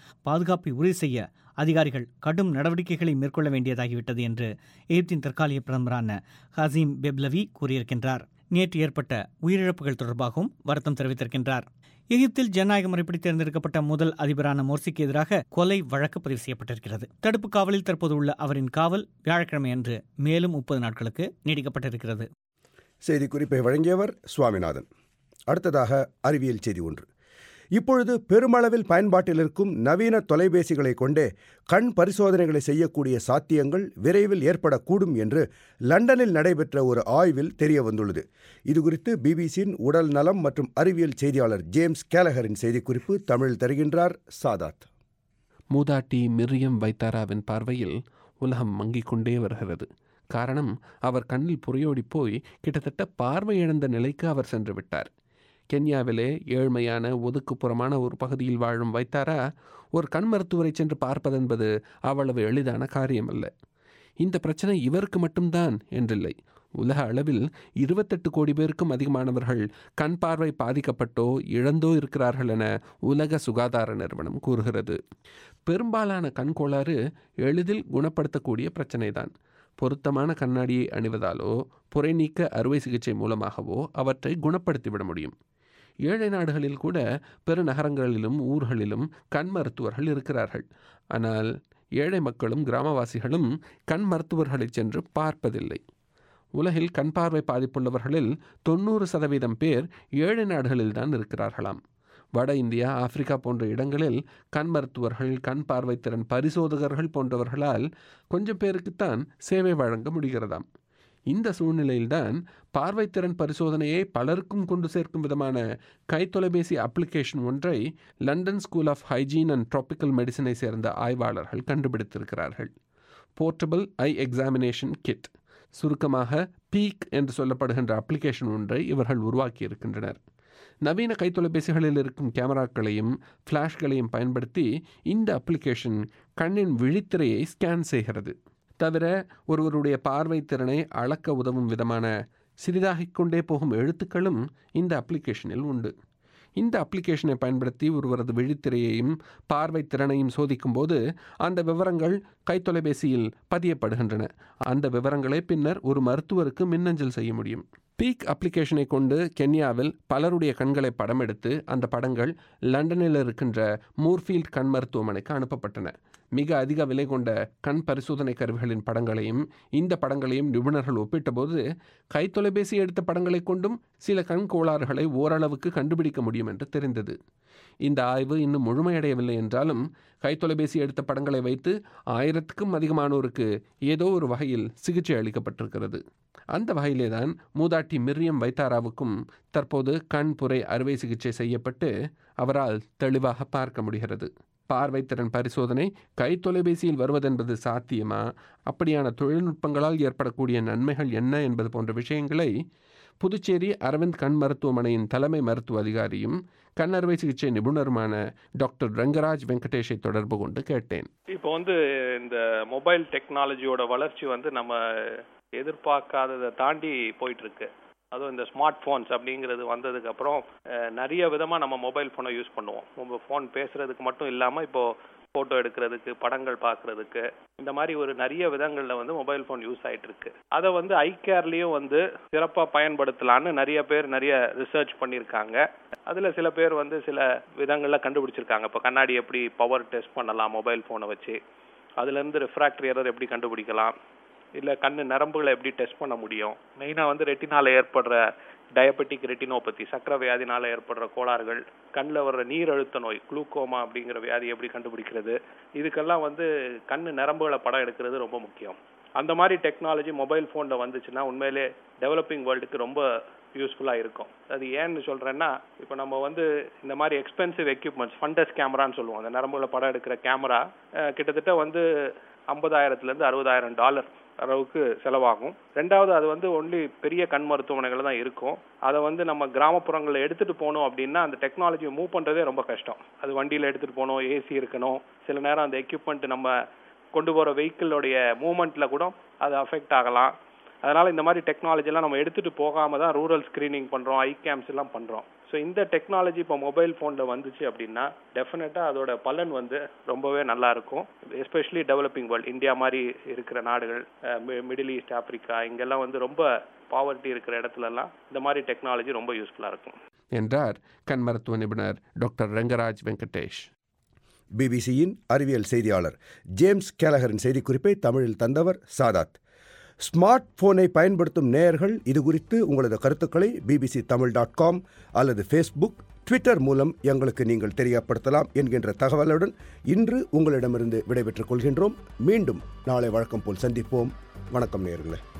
பாதுகாப்பை உறுதி செய்ய அதிகாரிகள் கடும் நடவடிக்கைகளை மேற்கொள்ள வேண்டியதாகிவிட்டது என்று எகிப்தின் தற்காலிக பிரதமரான ஹசீம் பெப்லவி கூறியிருக்கின்றார் நேற்று ஏற்பட்ட உயிரிழப்புகள் தொடர்பாகவும் வருத்தம் தெரிவித்திருக்கின்றார் எகிப்தில் ஜனநாயக முறைப்படி தேர்ந்தெடுக்கப்பட்ட முதல் அதிபரான மோர்சிக்கு எதிராக கொலை வழக்கு பதிவு செய்யப்பட்டிருக்கிறது தடுப்பு காவலில் தற்போது உள்ள அவரின் காவல் வியாழக்கிழமை அன்று மேலும் முப்பது நாட்களுக்கு நீடிக்கப்பட்டிருக்கிறது செய்திக்குறிப்பை வழங்கியவர் சுவாமிநாதன் அடுத்ததாக அறிவியல் செய்தி ஒன்று இப்பொழுது பெருமளவில் பயன்பாட்டில் இருக்கும் நவீன தொலைபேசிகளை கொண்டே கண் பரிசோதனைகளை செய்யக்கூடிய சாத்தியங்கள் விரைவில் ஏற்படக்கூடும் என்று லண்டனில் நடைபெற்ற ஒரு ஆய்வில் தெரிய வந்துள்ளது இதுகுறித்து பிபிசியின் உடல் நலம் மற்றும் அறிவியல் செய்தியாளர் ஜேம்ஸ் கேலகரின் செய்திக்குறிப்பு தமிழில் தருகின்றார் சாதாத் மூதாட்டி மிரியம் வைத்தாராவின் பார்வையில் உலகம் மங்கிக் கொண்டே வருகிறது காரணம் அவர் கண்ணில் புரையோடி போய் கிட்டத்தட்ட பார்வை இழந்த நிலைக்கு அவர் சென்று விட்டார் கென்யாவிலே ஏழ்மையான ஒதுக்குப்புறமான ஒரு பகுதியில் வாழும் வைத்தாரா ஒரு கண் மருத்துவரை சென்று பார்ப்பதென்பது அவ்வளவு எளிதான காரியமல்ல இந்த பிரச்சனை இவருக்கு மட்டும்தான் என்றில்லை உலக அளவில் இருபத்தெட்டு கோடி பேருக்கும் அதிகமானவர்கள் கண் பார்வை பாதிக்கப்பட்டோ இழந்தோ இருக்கிறார்கள் என உலக சுகாதார நிறுவனம் கூறுகிறது பெரும்பாலான கண் கோளாறு எளிதில் குணப்படுத்தக்கூடிய பிரச்சனைதான் பொருத்தமான கண்ணாடியை அணிவதாலோ புரை நீக்க அறுவை சிகிச்சை மூலமாகவோ அவற்றை குணப்படுத்திவிட முடியும் ஏழை நாடுகளில் கூட பெருநகரங்களிலும் ஊர்களிலும் கண் மருத்துவர்கள் இருக்கிறார்கள் ஆனால் ஏழை மக்களும் கிராமவாசிகளும் கண் மருத்துவர்களை சென்று பார்ப்பதில்லை உலகில் கண் பார்வை பாதிப்புள்ளவர்களில் தொண்ணூறு சதவீதம் பேர் ஏழை நாடுகளில்தான் இருக்கிறார்களாம் வட இந்தியா ஆப்பிரிக்கா போன்ற இடங்களில் கண் மருத்துவர்கள் கண் பார்வைத்திறன் பரிசோதகர்கள் போன்றவர்களால் கொஞ்சம் பேருக்குத்தான் சேவை வழங்க முடிகிறதாம் இந்த சூழ்நிலையில்தான் பார்வைத்திறன் பரிசோதனையை பலருக்கும் கொண்டு சேர்க்கும் விதமான கைத்தொலைபேசி அப்ளிகேஷன் ஒன்றை London school of hygiene and tropical மெடிசனை சேர்ந்த ஆய்வாளர்கள் கண்டுபிடித்திருக்கிறார்கள் போர்ட்டபிள் ஐ எக்ஸாமினேஷன் கிட் சுருக்கமாக பீக் என்று சொல்லப்படுகின்ற அப்ளிகேஷன் ஒன்றை இவர்கள் உருவாக்கியிருக்கின்றனர் நவீன கைத்தொலைபேசிகளில் இருக்கும் கேமராக்களையும் ஃப்ளாஷ்களையும் பயன்படுத்தி இந்த அப்ளிகேஷன் கண்ணின் விழித்திரையை ஸ்கேன் செய்கிறது தவிர ஒருவருடைய பார்வை திறனை அளக்க உதவும் விதமான சிறிதாகிக் கொண்டே போகும் எழுத்துக்களும் இந்த அப்ளிகேஷனில் உண்டு இந்த அப்ளிகேஷனை பயன்படுத்தி ஒருவரது விழித்திரையையும் பார்வை திறனையும் சோதிக்கும் போது அந்த விவரங்கள் கைத்தொலைபேசியில் பதியப்படுகின்றன அந்த விவரங்களை பின்னர் ஒரு மருத்துவருக்கு மின்னஞ்சல் செய்ய முடியும் பீக் அப்ளிகேஷனை கொண்டு கென்யாவில் பலருடைய கண்களை படம் எடுத்து அந்த படங்கள் லண்டனில் இருக்கின்ற மூர்ஃபீல்ட் கண் மருத்துவமனைக்கு அனுப்பப்பட்டன மிக அதிக விலை கொண்ட கண் பரிசோதனை கருவிகளின் படங்களையும் இந்த படங்களையும் நிபுணர்கள் ஒப்பிட்டபோது கைத்தொலைபேசி எடுத்த படங்களை கொண்டும் சில கண் கோளாறுகளை ஓரளவுக்கு கண்டுபிடிக்க முடியும் என்று தெரிந்தது இந்த ஆய்வு இன்னும் முழுமையடையவில்லை என்றாலும் கைத்தொலைபேசி எடுத்த படங்களை வைத்து ஆயிரத்துக்கும் அதிகமானோருக்கு ஏதோ ஒரு வகையில் சிகிச்சை அளிக்கப்பட்டிருக்கிறது அந்த வகையிலே தான் மூதாட்டி மிரியம் வைத்தாராவுக்கும் தற்போது கண் புரை அறுவை சிகிச்சை செய்யப்பட்டு அவரால் தெளிவாக பார்க்க முடிகிறது பார்வைத்திறன் பரிசோதனை கைத்தொலைபேசியில் வருவதென்பது சாத்தியமா அப்படியான தொழில்நுட்பங்களால் ஏற்படக்கூடிய நன்மைகள் என்ன என்பது போன்ற விஷயங்களை புதுச்சேரி அரவிந்த் கண் மருத்துவமனையின் தலைமை மருத்துவ அதிகாரியும் கண் அறுவை சிகிச்சை நிபுணருமான டாக்டர் ரங்கராஜ் வெங்கடேஷை தொடர்பு கொண்டு கேட்டேன் இப்போ வந்து இந்த மொபைல் டெக்னாலஜியோட வளர்ச்சி வந்து நம்ம எதிர்பார்க்காததை தாண்டி போயிட்டு இருக்கு அதுவும் இந்த ஸ்மார்ட் ஃபோன்ஸ் அப்படிங்கிறது வந்ததுக்கு அப்புறம் அஹ், நிறைய விதமாக நம்ம மொபைல் ஃபோனை யூஸ் பண்ணுவோம் நம்ம ஃபோன் பேசுறதுக்கு மட்டும் இல்லாமல் இப்போ ஃபோட்டோ எடுக்கிறதுக்கு படங்கள் பார்க்கறதுக்கு இந்த மாதிரி ஒரு நிறைய விதங்களில் வந்து மொபைல் ஃபோன் யூஸ் ஆயிட்டு இருக்கு அதை வந்து ஐ கேர்லேயும் வந்து சிறப்பாக பயன்படுத்தலான்னு நிறைய பேர் நிறைய ரிசர்ச் பண்ணியிருக்காங்க அதில் சில பேர் வந்து சில விதங்களில் கண்டுபிடிச்சிருக்காங்க இப்போ கண்ணாடி எப்படி பவர் டெஸ்ட் பண்ணலாம் மொபைல் ஃபோனை வச்சு அதுலேருந்து ரிஃப்ராக்டரி எரர் எப்படி கண்டுபிடிக்கலாம் இல்லை கண்ணு நரம்புகளை எப்படி டெஸ்ட் பண்ண முடியும் மெயினாக வந்து ரெட்டினால ஏற்படுற டயபெட்டிக் ரெட்டினோபதி சக்கரை வியாதினால ஏற்படுற கோளாறுகள் கண்ணில் வர்ற நீரழுத்த நோய் குளுக்கோமா அப்படிங்கிற வியாதி எப்படி கண்டுபிடிக்கிறது இதுக்கெல்லாம் வந்து கண்ணு நரம்புகளை படம் எடுக்கிறது ரொம்ப முக்கியம் அந்த மாதிரி டெக்னாலஜி மொபைல் ஃபோனில் வந்துச்சுன்னா உண்மையிலே டெவலப்பிங் வேர்ல்டுக்கு ரொம்ப யூஸ்ஃபுல்லாக இருக்கும் அது ஏன்னு சொல்கிறேன்னா இப்போ நம்ம வந்து இந்த மாதிரி எக்ஸ்பென்சிவ் எக்யூப்மெண்ட்ஸ் ஃபண்டஸ் கேமரான்னு சொல்லுவோம் அந்த நரம்புல படம் எடுக்கிற கேமரா கிட்டத்தட்ட வந்து ஐம்பதாயிரத்துலேருந்து அறுபதாயிரம் டாலர் அளவுக்கு செலவாகும் ரெண்டாவது அது வந்து ஒன்லி பெரிய கண் மருத்துவமனைகள் தான் இருக்கும் அதை வந்து நம்ம கிராமப்புறங்களில் எடுத்துகிட்டு போகணும் அப்படின்னா அந்த டெக்னாலஜியை மூவ் பண்ணுறதே ரொம்ப கஷ்டம் அது வண்டியில் எடுத்துகிட்டு போகணும் ஏசி இருக்கணும் சில நேரம் அந்த எக்யூப்மெண்ட் நம்ம கொண்டு போகிற வெஹிக்கிளோடைய மூமெண்ட்டில் கூட அது அஃபெக்ட் ஆகலாம் அதனால இந்த மாதிரி டெக்னாலஜி எல்லாம் நம்ம எடுத்துட்டு போகாம தான் ரூரல் ஸ்கிரீனிங் பண்றோம் ஐ கேம்ஸ் எல்லாம் பண்றோம் ஸோ இந்த டெக்னாலஜி இப்போ மொபைல் ஃபோனில் வந்துச்சு அப்படின்னா டெஃபினட்டாக அதோட பலன் வந்து ரொம்பவே நல்லா இருக்கும் எஸ்பெஷலி டெவலப்பிங் வேர்ல்டு இந்தியா மாதிரி இருக்கிற நாடுகள் மிடில் ஈஸ்ட் ஆப்பிரிக்கா இங்கெல்லாம் வந்து ரொம்ப பாவர்ட்டி இருக்கிற இடத்துலலாம் இந்த மாதிரி டெக்னாலஜி ரொம்ப யூஸ்ஃபுல்லாக இருக்கும் என்றார் கண் மருத்துவ நிபுணர் டாக்டர் ரெங்கராஜ் வெங்கடேஷ் பிபிசியின் அறிவியல் செய்தியாளர் ஜேம்ஸ் கேலகரின் செய்திக்குறிப்பை தமிழில் தந்தவர் சாதாத் ஸ்மார்ட் போனை பயன்படுத்தும் நேயர்கள் இது குறித்து உங்களது கருத்துக்களை பிபிசி தமிழ் டாட் காம் அல்லது ஃபேஸ்புக் ட்விட்டர் மூலம் எங்களுக்கு நீங்கள் தெரியப்படுத்தலாம் என்கின்ற தகவலுடன் இன்று உங்களிடமிருந்து விடைபெற்றுக் கொள்கின்றோம் மீண்டும் நாளை வழக்கம் போல் சந்திப்போம் வணக்கம் நேயர்களே